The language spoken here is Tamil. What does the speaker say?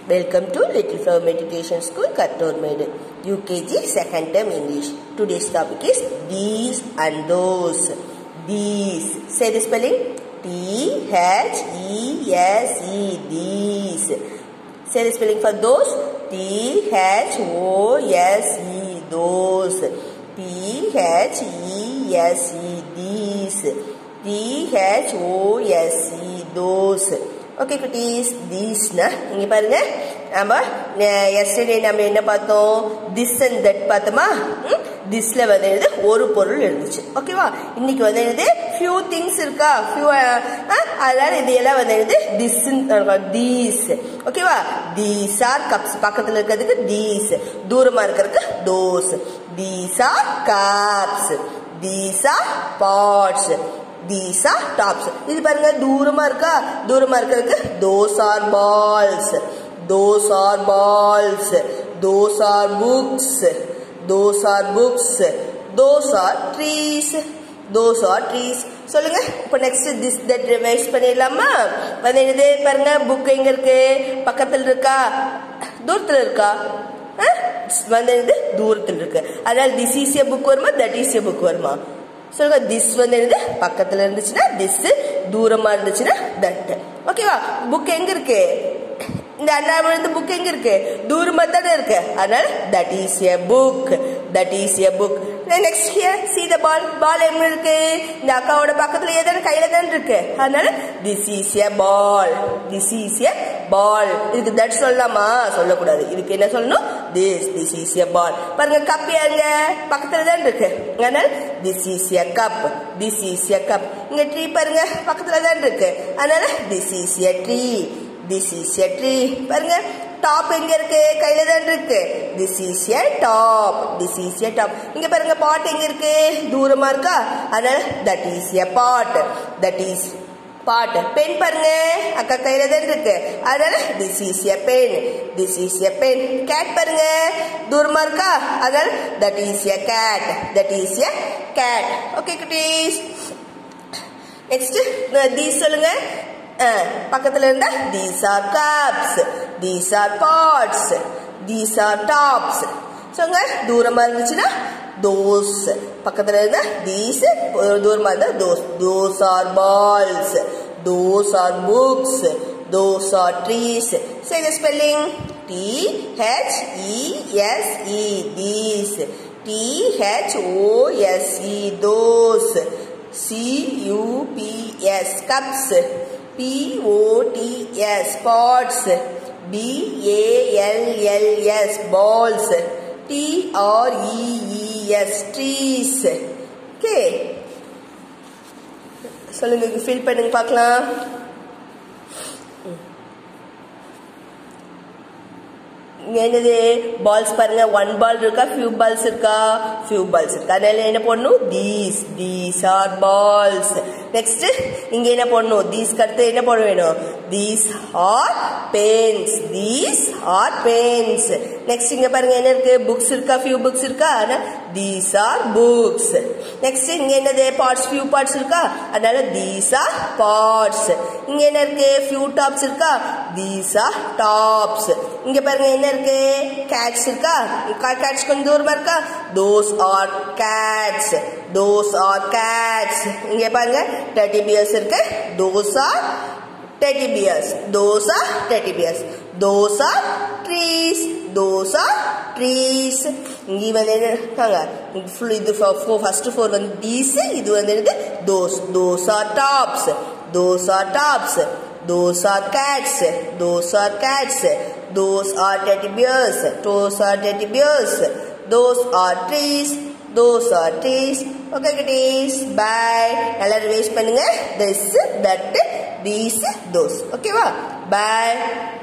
Welcome to Little Flower Meditation School, Kattormedu, UKG second term English. Today's topic is these and those. These. Say the spelling. T H E S E. These. Say the spelling for those. T H O S E. Those. T H E S E. These. T H O S E. Those. Okay குட்டீஸ் தீஸ்னா இங்க பாருங்க நம்ம எஸ்டர்டே நம்ம என்ன பார்த்தோம் திஸ் அண்ட் தட் பார்த்தோமா திஸ்ல வந்து என்னது ஒரு பொருள் இருந்துச்சு ஓகேவா இன்னைக்கு வந்து என்னது ஃபியூ திங்ஸ் இருக்கா ஃபியூ அதனால இது எல்லாம் வந்து என்னது திஸ் தீஸ் ஓகேவா தீஸ் ஆர் கப்ஸ் பக்கத்துல இருக்கிறதுக்கு தீஸ் தூரமா இருக்கிறதுக்கு those these are cups these are pots these are tops இது பாருங்க தூரமா இருக்கா தூரமா இருக்கிறதுக்கு those are balls those are balls those are books those are books those are trees those are trees சொல்லுங்க இப்போ நெக்ஸ்ட் திஸ் தட் ரிவைஸ் பண்ணிடலாமா வந்து என்னது பாருங்க புக் எங்க இருக்கு பக்கத்துல இருக்கா தூரத்துல இருக்கா வந்து என்னது தூரத்தில் இருக்கு அதனால திஸ் இஸ் ஏ புக் வருமா தட் இஸ் ஏ புக் வருமா சொல்லுங்க திஸ் வந்து என்னது பக்கத்துல இருந்துச்சுன்னா திஸ் தூரமா இருந்துச்சுன்னா தட் ஓகேவா புக் எங்க இருக்கு இந்த அண்ணா வந்து புக் எங்க இருக்கு தூரமா தானே இருக்கு அதனால that is a book that is a book next here see the ball ball எங்க இருக்கு இந்த அக்காவோட பக்கத்துல ஏதான கையில தானே இருக்கு அதனால this is a ball this is a ball இதுக்கு தட் சொல்லலாமா சொல்லக்கூடாது இதுக்கு என்ன சொல்லணும் this this is a ball பாருங்க கப் எங்க பக்கத்துல தான் இருக்கு அதனால this is a cup this is a cup இங்க ட்ரீ பாருங்க பக்கத்துல தான் இருக்கு அதனால this is a tree this is a tree பாருங்க டாப் எங்க இருக்கு கையில தான் இருக்கு this is a top this is a top இங்க பாருங்க பாட் எங்க இருக்கு தூரமா இருக்கா அதனால that is a pot that is pot pen பாருங்க அக்கா கையில தான் இருக்கு அதனால this is a pen this is a pen cat பாருங்க தூரமா இருக்கா அதனால that is a cat that is a cat okay குட்டீஸ் நெக்ஸ்ட் தீஸ் சொல்லுங்க பக்கத்துல இருந்தா these are cups these are pots these are tops சொல்லுங்க தூரமா இருந்துச்சுன்னா தோஸ் பக்கத்துல இருந்தா தீஸ் தூரமா இருந்தா those those are balls those are books those are trees say the spelling T H E S E these T H O S E those C U P S cups P-O-T-S, pots. B-A-L-L-S, balls. T-R-E-E-S, trees. Okay. சொல்லுங்க ஃபில் பண்ணுங்க பார்க்கலாம் என்னது பால்ஸ் பாருங்க ஒன் பால் இருக்கா ஃபியூ பால்ஸ் இருக்கா ஃபியூ பால்ஸ் இருக்கா அதனால என்ன பண்ணணும் these these are balls next இங்க என்ன பண்ணணும் தீஸ் அடுத்து என்ன பண்ண வேணும் these are pens these are pens next இங்க பாருங்க என்ன இருக்கு புக்ஸ் இருக்கா ஃபியூ புக்ஸ் இருக்கா ஆனா தீஸ் ஆர் புக்ஸ் நெக்ஸ்ட் இங்க என்னது பார்ட்ஸ் ஃபியூ பார்ட்ஸ் இருக்கா அதனால தீஸ் ஆர் பார்ட்ஸ் இங்க என்ன இருக்கு ஃபியூ டாப்ஸ் இருக்கா தீஸ் ஆர் டாப்ஸ் இங்க பாருங்க என்ன இருக்கு கேட்ஸ் இருக்கா கேட்ஸ் கொஞ்சம் தூரமா இருக்கா those are cats those are cats இங்க பாருங்க டெட்டி பியர்ஸ் இருக்கு those are teddy bears those are teddy bears those are trees those are trees இங்க வந்து என்ன இது ஃபர்ஸ்ட் ஃபோர் வந்து தீஸ் இது வந்து என்னது those those are tops those are tops those are cats those are cats those are teddy bears those are teddy bears those are trees those are trees okay kitties bye எல்லாரும் வேஸ்ட் பண்ணுங்க this that these those ஓகேவா bye